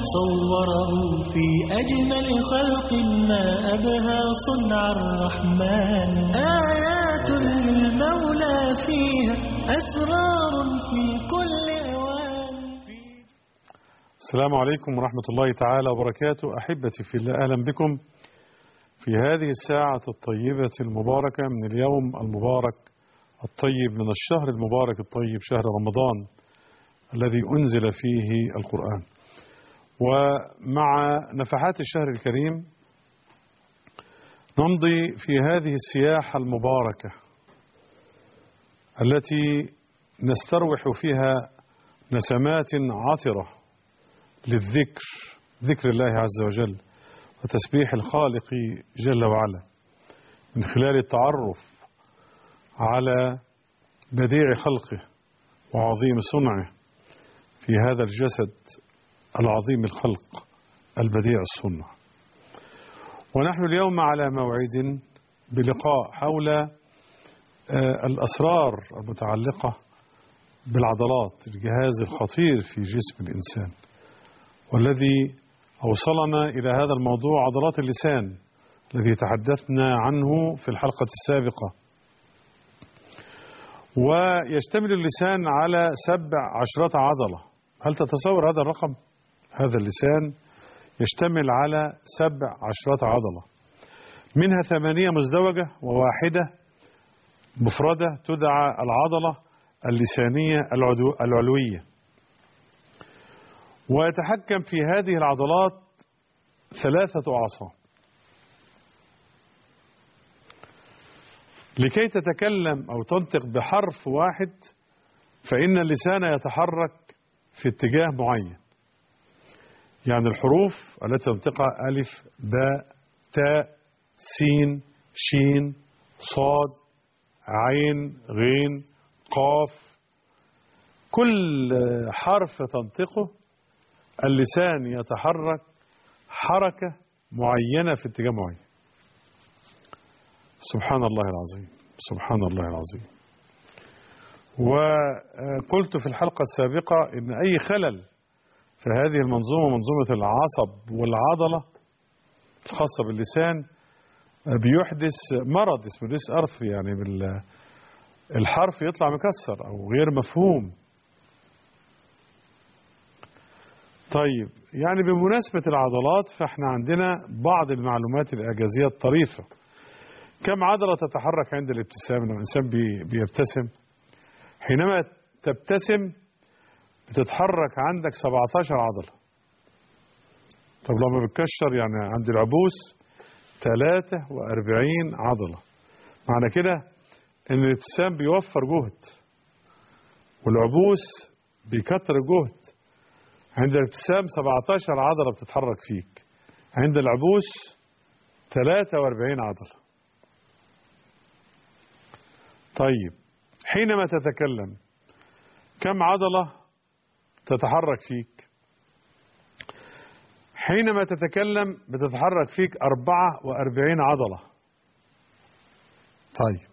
صوره في أجمل خلق ما أبهى صنع الرحمن آيات للمولى فيها أسرار في كل أوان السلام عليكم ورحمة الله تعالى وبركاته أحبتي في الله أهلا بكم في هذه الساعة الطيبة المباركة من اليوم المبارك الطيب من الشهر المبارك الطيب شهر رمضان الذي أنزل فيه القرآن ومع نفحات الشهر الكريم نمضي في هذه السياحة المباركة التي نستروح فيها نسمات عطرة للذكر ذكر الله عز وجل وتسبيح الخالق جل وعلا من خلال التعرف على بديع خلقه وعظيم صنعه في هذا الجسد العظيم الخلق البديع الصنع ونحن اليوم على موعد بلقاء حول الأسرار المتعلقة بالعضلات الجهاز الخطير في جسم الإنسان والذي أوصلنا إلى هذا الموضوع عضلات اللسان الذي تحدثنا عنه في الحلقة السابقة ويشتمل اللسان على سبع عشرة عضلة هل تتصور هذا الرقم؟ هذا اللسان يشتمل على سبع عشرة عضلة منها ثمانية مزدوجة وواحدة مفردة تدعى العضلة اللسانية العلوية ويتحكم في هذه العضلات ثلاثة أعصاب لكي تتكلم أو تنطق بحرف واحد فإن اللسان يتحرك في اتجاه معين يعني الحروف التي تنطقها ألف باء تاء سين شين صاد عين غين قاف كل حرف تنطقه اللسان يتحرك حركة معينة في اتجاه معين سبحان الله العظيم سبحان الله العظيم وقلت في الحلقة السابقة ان اي خلل في هذه المنظومة منظومة العصب والعضلة الخاصة باللسان بيحدث مرض اسمه ديس ارث يعني الحرف يطلع مكسر او غير مفهوم طيب يعني بمناسبة العضلات فاحنا عندنا بعض المعلومات الإعجازية الطريفة كم عضلة تتحرك عند الابتسام لما الإنسان بي بيبتسم حينما تبتسم بتتحرك عندك 17 عضلة طب لما بتكشر يعني عند العبوس 43 عضلة معنى كده ان الابتسام بيوفر جهد والعبوس بيكتر الجهد عند الابتسام 17 عضلة بتتحرك فيك عند العبوس 43 عضلة طيب حينما تتكلم كم عضلة تتحرك فيك حينما تتكلم بتتحرك فيك 44 عضلة طيب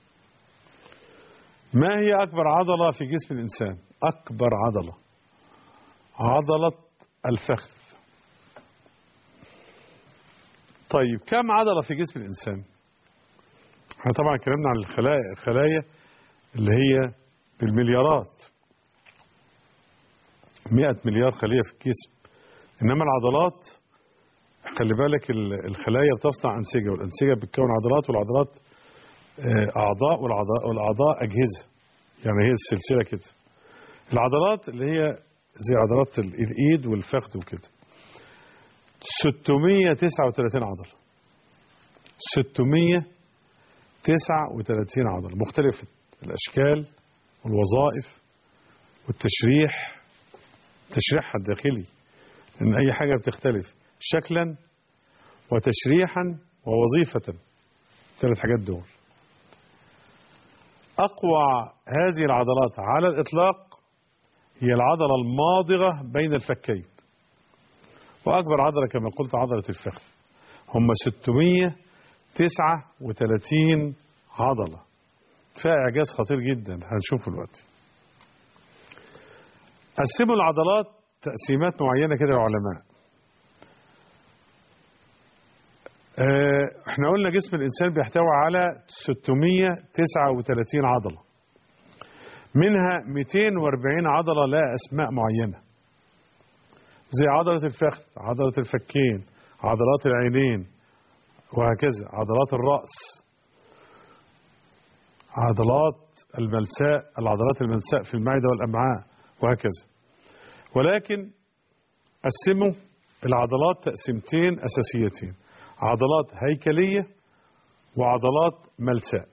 ما هي أكبر عضلة في جسم الإنسان أكبر عضلة عضلة الفخذ طيب كم عضلة في جسم الإنسان احنا طبعا اتكلمنا عن الخلايا الخلايا اللي هي بالمليارات 100 مليار خلية في الجسم إنما العضلات خلي بالك الخلايا بتصنع أنسجة والأنسجة بتكون عضلات والعضلات أعضاء والأعضاء, والأعضاء أجهزة يعني هي السلسلة كده العضلات اللي هي زي عضلات الإيد والفخذ وكده 639 عضلة 639 عضلة مختلفة الأشكال والوظائف والتشريح تشريحها الداخلي لأن أي حاجة بتختلف شكلا وتشريحا ووظيفة ثلاث حاجات دول أقوى هذه العضلات على الإطلاق هي العضلة الماضغة بين الفكين وأكبر عضلة كما قلت عضلة الفخذ هم 639 عضلة فيها إعجاز خطير جدا هنشوفه دلوقتي قسموا العضلات تقسيمات معينة كده للعلماء آه، احنا قلنا جسم الإنسان بيحتوي على 639 عضلة منها 240 عضلة لها أسماء معينة زي عضلة الفخذ عضلة الفكين عضلات العينين وهكذا عضلات الرأس عضلات الملساء العضلات الملساء في المعدة والأمعاء وهكذا ولكن قسموا العضلات تقسيمتين أساسيتين عضلات هيكلية وعضلات ملساء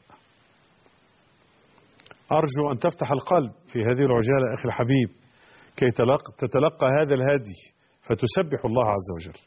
أرجو أن تفتح القلب في هذه العجالة أخي الحبيب كي تلق- تتلقى هذا الهادي فتسبح الله عز وجل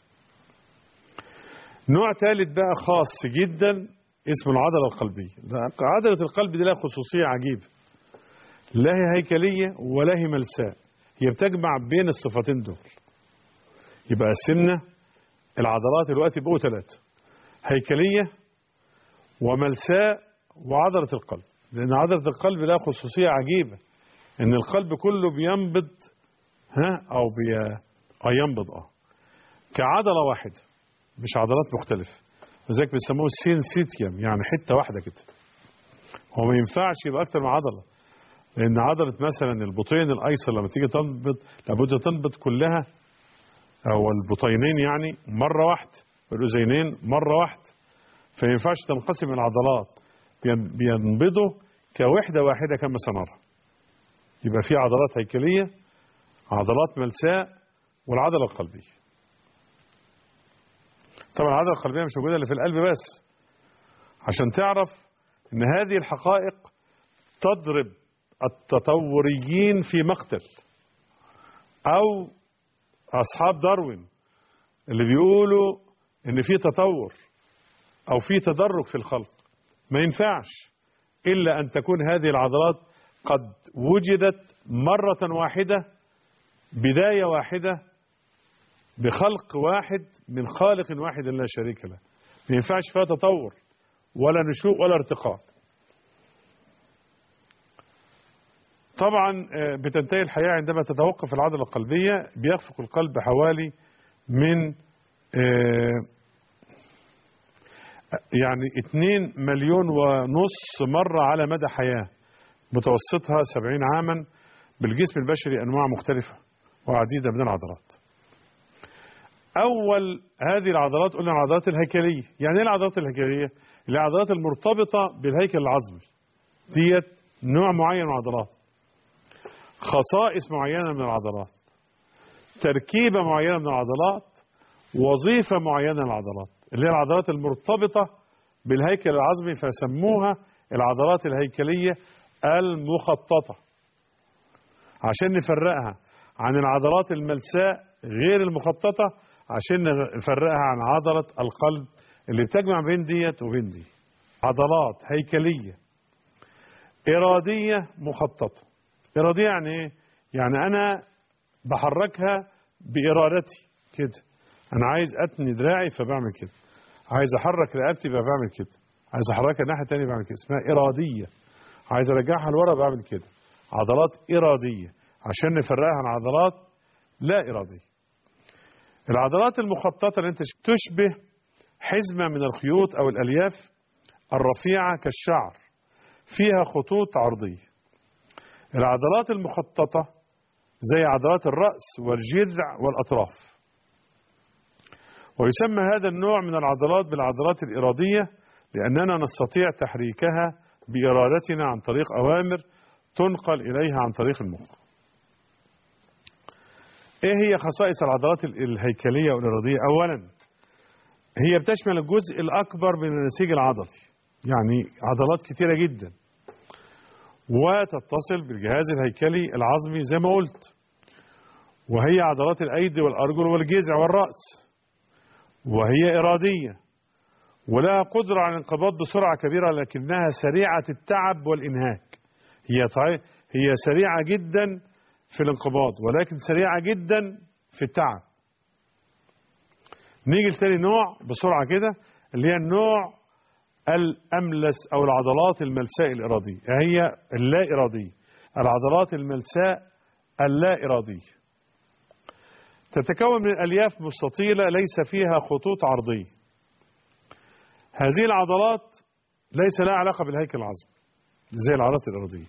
نوع ثالث بقى خاص جدا اسمه العضلة القلبية عضلة القلب دي لها خصوصية عجيبة لا هي هيكلية ولا هي ملساء هي بتجمع بين الصفتين دول يبقى قسمنا العضلات دلوقتي بقوا ثلاثة هيكلية وملساء وعضلة القلب لأن عضلة القلب لها خصوصية عجيبة إن القلب كله بينبض ها أو بي أو ينبض أه كعضلة واحدة مش عضلات مختلفة لذلك بيسموه السينسيتيوم يعني حتة واحدة كده هو ما ينفعش يبقى أكتر من عضلة لأن عضلة مثلا البطين الأيسر لما تيجي تنبض لابد تنبض كلها أو البطينين يعني مرة واحدة والأذينين مرة واحدة فما ينفعش تنقسم العضلات بين- بينبضوا كوحدة واحدة كما سنرى يبقى في عضلات هيكلية عضلات ملساء والعضلة القلبية طبعا العضلة القلبية مش موجودة إلا في القلب بس عشان تعرف ان هذه الحقائق تضرب التطوريين في مقتل او اصحاب داروين اللي بيقولوا ان في تطور او في تدرج في الخلق ما ينفعش الا ان تكون هذه العضلات قد وجدت مرة واحدة بداية واحدة بخلق واحد من خالق واحد لا شريك له ما ينفعش فيها تطور ولا نشوء ولا ارتقاء طبعا آه، بتنتهي الحياة عندما تتوقف العضلة القلبية بيخفق القلب حوالي من آه، يعني 2 مليون ونص مرة على مدى حياة متوسطها 70 عاما بالجسم البشري أنواع مختلفة وعديدة من العضلات أول هذه العضلات قلنا العضلات الهيكلية يعني إيه العضلات الهيكلية؟ العضلات المرتبطة بالهيكل العظمي ديت نوع معين من العضلات خصائص معينة من العضلات تركيبة معينة من العضلات وظيفة معينة من العضلات اللي هي العضلات المرتبطة بالهيكل العظمي فسموها العضلات الهيكلية المخططة عشان نفرقها عن العضلات الملساء غير المخططة عشان نفرقها عن عضلة القلب اللي بتجمع بين ديت وبين دي عضلات هيكلية إرادية مخططة إرادية يعني إيه؟ يعني أنا بحركها بإرادتي كده أنا عايز أتني دراعي فبعمل كده عايز أحرك رقبتي فبعمل كده عايز أحركها الناحية التانية بعمل كده اسمها إرادية عايز أرجعها لورا بعمل كده عضلات إرادية عشان نفرقها عن عضلات لا إرادية العضلات المخططة اللي انت تشبه حزمة من الخيوط أو الألياف الرفيعة كالشعر فيها خطوط عرضية العضلات المخططة زي عضلات الرأس والجذع والأطراف ويسمى هذا النوع من العضلات بالعضلات الإرادية لأننا نستطيع تحريكها بإرادتنا عن طريق أوامر تنقل إليها عن طريق المخ ايه هي خصائص العضلات ال- الهيكلية والإرادية اولا هي بتشمل الجزء الاكبر من النسيج العضلي يعني عضلات كتيرة جدا وتتصل بالجهاز الهيكلي العظمي زي ما قلت وهي عضلات الايدي والارجل والجذع والرأس وهي إرادية ولها قدرة على الانقباض بسرعة كبيرة لكنها سريعة التعب والإنهاك هي طي- هي سريعة جدا في الانقباض ولكن سريعة جدا في التعب نيجي لتاني نوع بسرعة كده اللي هي النوع الأملس أو العضلات الملساء الإرادية هي اللا إرادية العضلات الملساء اللا إرادية تتكون من ألياف مستطيلة ليس فيها خطوط عرضية هذه العضلات ليس لها علاقة بالهيكل العظمي زي العضلات الأرضية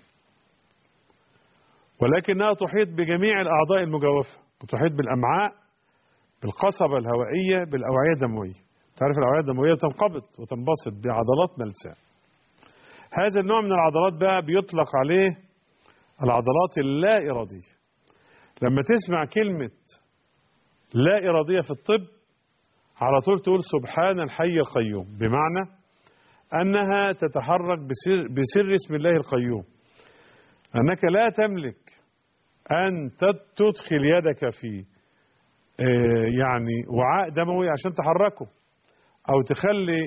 ولكنها تحيط بجميع الأعضاء المجوفة وتحيط بالأمعاء بالقصبة الهوائية بالأوعية الدموية تعرف الأوعية الدموية تنقبض وتنبسط بعضلات ملساء هذا النوع من العضلات بقى بيطلق عليه العضلات اللا إرادية لما تسمع كلمة لا إرادية في الطب على طول تقول سبحان الحي القيوم بمعنى أنها تتحرك بسر, بسر اسم الله القيوم أنك لا تملك أن تدخل يدك في يعني وعاء دموي عشان تحركه أو تخلي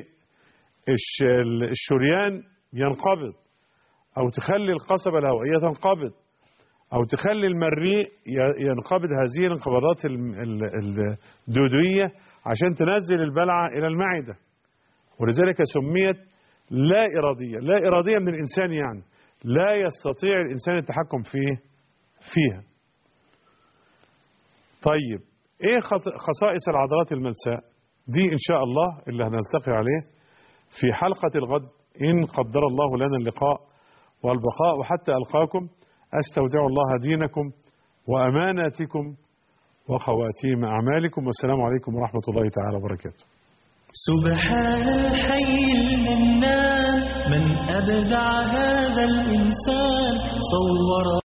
الشريان ينقبض أو تخلي القصبة الهوائية تنقبض أو تخلي المريء ينقبض هذه الانقباضات الدودية عشان تنزل البلعة إلى المعدة ولذلك سميت لا إرادية لا إرادية من الإنسان يعني لا يستطيع الإنسان التحكم فيه فيها طيب إيه خصائص العضلات الملساء دي إن شاء الله اللي هنلتقي عليه في حلقة الغد إن قدر الله لنا اللقاء والبقاء وحتى ألقاكم أستودع الله دينكم وأماناتكم وخواتيم أعمالكم والسلام عليكم ورحمة الله تعالى وبركاته سبحان الحي المنان من أبدع هذا الإنسان صور